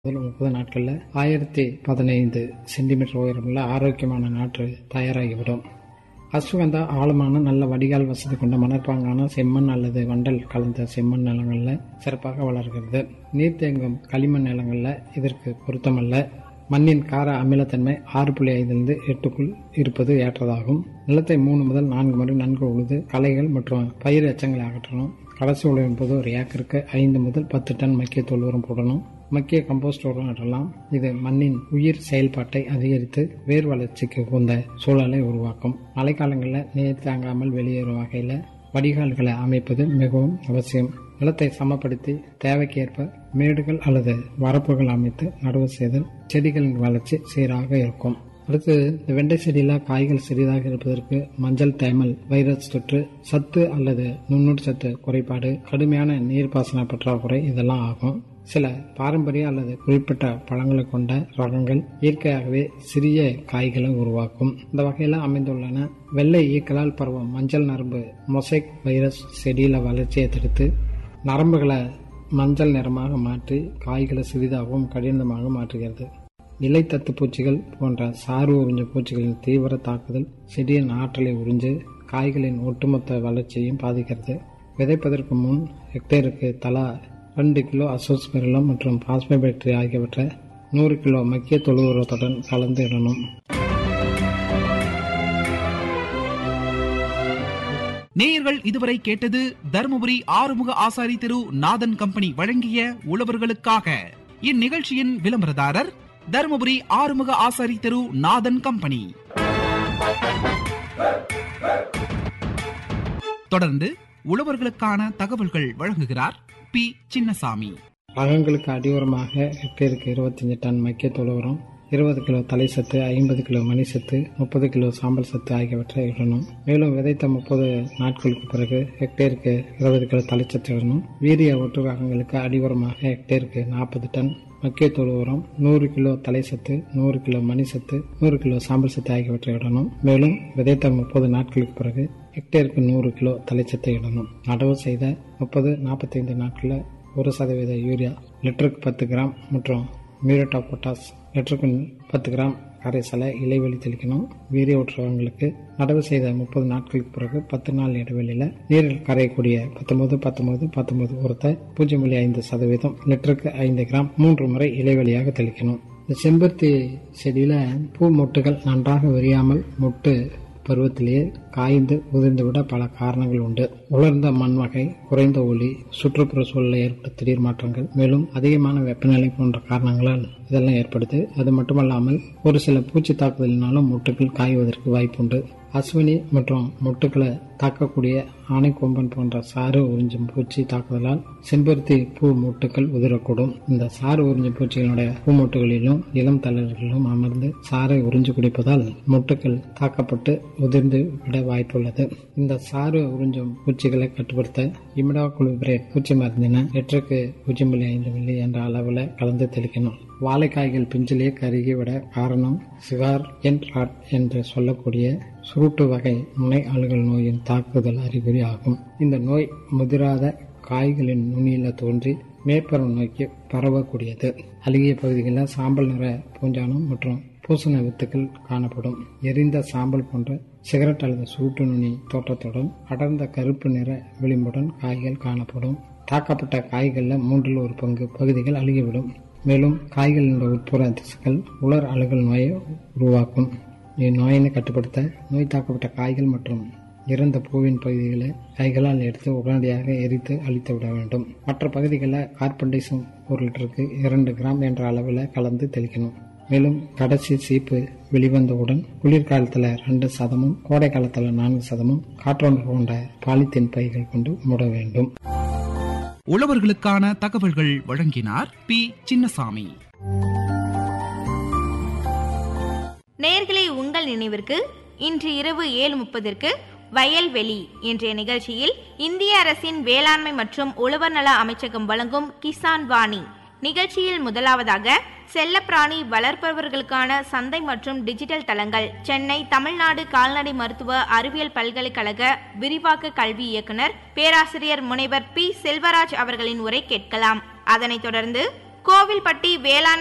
முதல் முப்பது நாட்களில் ஆயிரத்தி பதினைந்து சென்டிமீட்டர் உயரமுள்ள ஆரோக்கியமான நாற்று தயாராகிவிடும் அஸ்வகந்தா ஆழமான நல்ல வடிகால் வசதி கொண்ட மணற்பாங்கான செம்மண் அல்லது வண்டல் கலந்த செம்மண் நிலங்களில் சிறப்பாக வளர்கிறது நீர் தேங்கும் களிமண் நிலங்களில் இதற்கு பொருத்தமல்ல மண்ணின் கார அமிலத்தன்மை ஆறு புள்ளி ஐந்திலிருந்து எட்டுக்குள் இருப்பது ஏற்றதாகும் நிலத்தை மூணு முதல் நான்கு முறை நன்கு உழுது களைகள் மற்றும் பயிர் எச்சங்களை அகற்றணும் கடைசி உழவின் போது ஒரு ஏக்கருக்கு ஐந்து முதல் பத்து டன் மக்கிய தொழு உரம் போடணும் மக்கிய கம்போஸ்ட் உரம் இடலாம் இது மண்ணின் உயிர் செயல்பாட்டை அதிகரித்து வேர் வளர்ச்சிக்கு உகந்த சூழலை உருவாக்கும் மழைக்காலங்களில் நீர் தாங்காமல் வெளியேறும் வகையில் வடிகால்களை அமைப்பது மிகவும் அவசியம் நிலத்தை சமப்படுத்தி தேவைக்கேற்ப மேடுகள் அல்லது வரப்புகள் அமைத்து நடவு செய்தல் செடிகளின் வளர்ச்சி சீராக இருக்கும் அடுத்து இந்த வெண்டை செடியில காய்கள் சிறிதாக இருப்பதற்கு மஞ்சள் தேமல் வைரஸ் தொற்று சத்து அல்லது நுண்ணுட் சத்து குறைபாடு கடுமையான நீர்ப்பாசன பற்றாக்குறை இதெல்லாம் ஆகும் சில பாரம்பரிய அல்லது குறிப்பிட்ட பழங்களை கொண்ட ரகங்கள் இயற்கையாகவே சிறிய காய்களை உருவாக்கும் இந்த வகையில் அமைந்துள்ளன வெள்ளை ஈக்களால் பரவும் மஞ்சள் நரம்பு மொசைக் வைரஸ் செடியில வளர்ச்சியை தடுத்து நரம்புகளை மஞ்சள் நிறமாக மாற்றி காய்களை சிறிதாகவும் கடினமாக மாற்றுகிறது இலைத்தத்து பூச்சிகள் போன்ற சாறு உறிஞ்ச பூச்சிகளின் தீவிர தாக்குதல் செடியின் ஆற்றலை உறிஞ்சு காய்களின் ஒட்டுமொத்த வளர்ச்சியையும் பாதிக்கிறது விதைப்பதற்கு முன் ஹெக்டேருக்கு தலா ரெண்டு கிலோ அசோஸ்பெரிலம் மற்றும் பாஸ்போபாக்டீரியா ஆகியவற்றை நூறு கிலோ மக்கிய தொழு உரத்துடன் கலந்து இடணும் நேயர்கள் இதுவரை கேட்டது தருமபுரி ஆறுமுக ஆசாரி திரு நாதன் கம்பெனி வழங்கிய உழவர்களுக்காக இந்நிகழ்ச்சியின் விளம்பரதாரர் தருமபுரி ஆறுமுக ஆசாரி திரு நாதன் கம்பெனி தொடர்ந்து உழவர்களுக்கான தகவல்கள் வழங்குகிறார் பி சின்னசாமி ரகங்களுக்கு அடியோரமாக ஹெக்டேருக்கு இருபத்தஞ்சு டன் மக்கிய தொழு உரம் இருபது கிலோ தலை சத்து ஐம்பது கிலோ மணி சத்து முப்பது கிலோ சாம்பல் சத்து ஆகியவற்றை இடணும் மேலும் விதைத்த முப்பது நாட்களுக்கு பிறகு ஹெக்டேருக்கு இருபது கிலோ தலைச்சத்து இடணும் வீரிய ஒட்டு ரகங்களுக்கு அடியோரமாக ஹெக்டேருக்கு நாற்பது டன் மக்கிய தொழு உரம் நூறு கிலோ தலை சத்து நூறு கிலோ மணி சத்து நூறு கிலோ சாம்பல் சத்து ஆகியவற்றை இடணும் மேலும் விதைத்த முப்பது நாட்களுக்கு பிறகு ஹெக்டேருக்கு நூறு கிலோ தலைச்சத்தை இடணும் நடவு செய்த முப்பது நாற்பத்தைந்து நாட்களில் ஒரு சதவீத யூரியா லிட்டருக்கு பத்து கிராம் மற்றும் மியூரேட் ஆஃப் பொட்டாஸ் லிட்டருக்கு பத்து கிராம் கரைசலை இலைவெளி தெளிக்கணும் வீரிய ஊற்றுறவங்களுக்கு நடவு செய்த முப்பது நாட்களுக்கு பிறகு பத்து நாள் இடைவெளியில் நீரில் கரையக்கூடிய பத்தொன்பது பத்தொன்பது பத்தொன்பது உரத்தை பூஜ்ஜியம் புள்ளி ஐந்து சதவீதம் லிட்டருக்கு ஐந்து கிராம் மூன்று முறை இலைவெளியாக தெளிக்கணும் இந்த செம்பருத்தி செடியில பூ மொட்டுகள் நன்றாக விரியாமல் மொட்டு பருவத்திலேயே காய்ந்து உதிர்ந்துவிட பல காரணங்கள் உண்டு உலர்ந்த மண் வகை குறைந்த ஒளி சுற்றுப்புற சூழலில் ஏற்பட்ட திடீர் மாற்றங்கள் மேலும் அதிகமான வெப்பநிலை போன்ற காரணங்களால் இதெல்லாம் ஏற்படுது அது மட்டுமல்லாமல் ஒரு சில பூச்சி தாக்குதலினாலும் மொட்டுகள் காய்வதற்கு வாய்ப்புண்டு அஸ்வினி மற்றும் மொட்டுக்களை தாக்கக்கூடிய ஆணைக்கொம்பன் போன்ற சாறு உறிஞ்சும் பூச்சி தாக்குதலால் செம்பருத்தி பூ மொட்டுக்கள் உதிரக்கூடும் இந்த சாறு உறிஞ்சும் பூச்சிகளுடைய பூ மொட்டுகளிலும் இளம் தளர்களிலும் அமர்ந்து சாறை உறிஞ்சு குடிப்பதால் மொட்டுக்கள் தாக்கப்பட்டு உதிர்ந்து விட வாய்ப்புள்ளது இந்த சாறு உறிஞ்சும் பூச்சிகளை கட்டுப்படுத்த இமிடா குளுபிரேட் பூச்சி மருந்தின லிட்டருக்கு பூஜ்ஜியம் புள்ளி ஐந்து மில்லி என்ற அளவில் கலந்து தெளிக்கணும் வாழைக்காய்கள் பிஞ்சிலே கருகிவிட காரணம் சிகார் என் ராட் என்று சொல்லக்கூடிய சுருட்டு வகை முனை அழுகல் நோயின் தாக்குதல் அறிகுறி ஆகும் இந்த நோய் முதிராத காய்களின் நுனியில தோன்றி மேற்பரம் நோக்கி பரவக்கூடியது அழுகிய பகுதிகளில் சாம்பல் நிற பூஞ்சானம் மற்றும் பூசண வித்துக்கள் காணப்படும் எரிந்த சாம்பல் போன்ற சிகரெட் அல்லது சுருட்டு நுனி தோற்றத்துடன் அடர்ந்த கருப்பு நிற விளிம்புடன் காய்கள் காணப்படும் தாக்கப்பட்ட காய்களில் மூன்றில் ஒரு பங்கு பகுதிகள் அழுகிவிடும் மேலும் காய்களின் உட்புற திசுக்கள் உலர் அழுகல் நோயை உருவாக்கும் இந்நோயினை கட்டுப்படுத்த நோய் தாக்கப்பட்ட காய்கள் மற்றும் இறந்த பூவின் பகுதிகளை கைகளால் எடுத்து உடனடியாக எரித்து அழித்து விட வேண்டும் மற்ற பகுதிகளில் கார்பன்டைசம் ஒரு லிட்டருக்கு இரண்டு கிராம் என்ற அளவில் கலந்து தெளிக்கணும் மேலும் கடைசி சீப்பு வெளிவந்தவுடன் குளிர்காலத்தில் ரெண்டு சதமும் கோடை காலத்தில் நான்கு சதமும் காற்றோண்டு கொண்ட பாலித்தீன் பைகள் கொண்டு மூட வேண்டும் உழவர்களுக்கான தகவல்கள் வழங்கினார் பி சின்னசாமி நேர்களை உங்கள் நினைவிற்கு இன்று இரவு ஏழு முப்பதற்கு வயல்வெளி என்ற நிகழ்ச்சியில் இந்திய அரசின் வேளாண்மை மற்றும் உழவர் நல அமைச்சகம் வழங்கும் கிசான் வாணி நிகழ்ச்சியில் முதலாவதாக செல்லப்பிராணி வளர்ப்பவர்களுக்கான சந்தை மற்றும் டிஜிட்டல் தளங்கள் சென்னை தமிழ்நாடு கால்நடை மருத்துவ அறிவியல் பல்கலைக்கழக விரிவாக்க கல்வி இயக்குனர் பேராசிரியர் முனைவர் பி செல்வராஜ் அவர்களின் உரை கேட்கலாம் அதனைத் தொடர்ந்து கோவில்பட்டி வேளாண்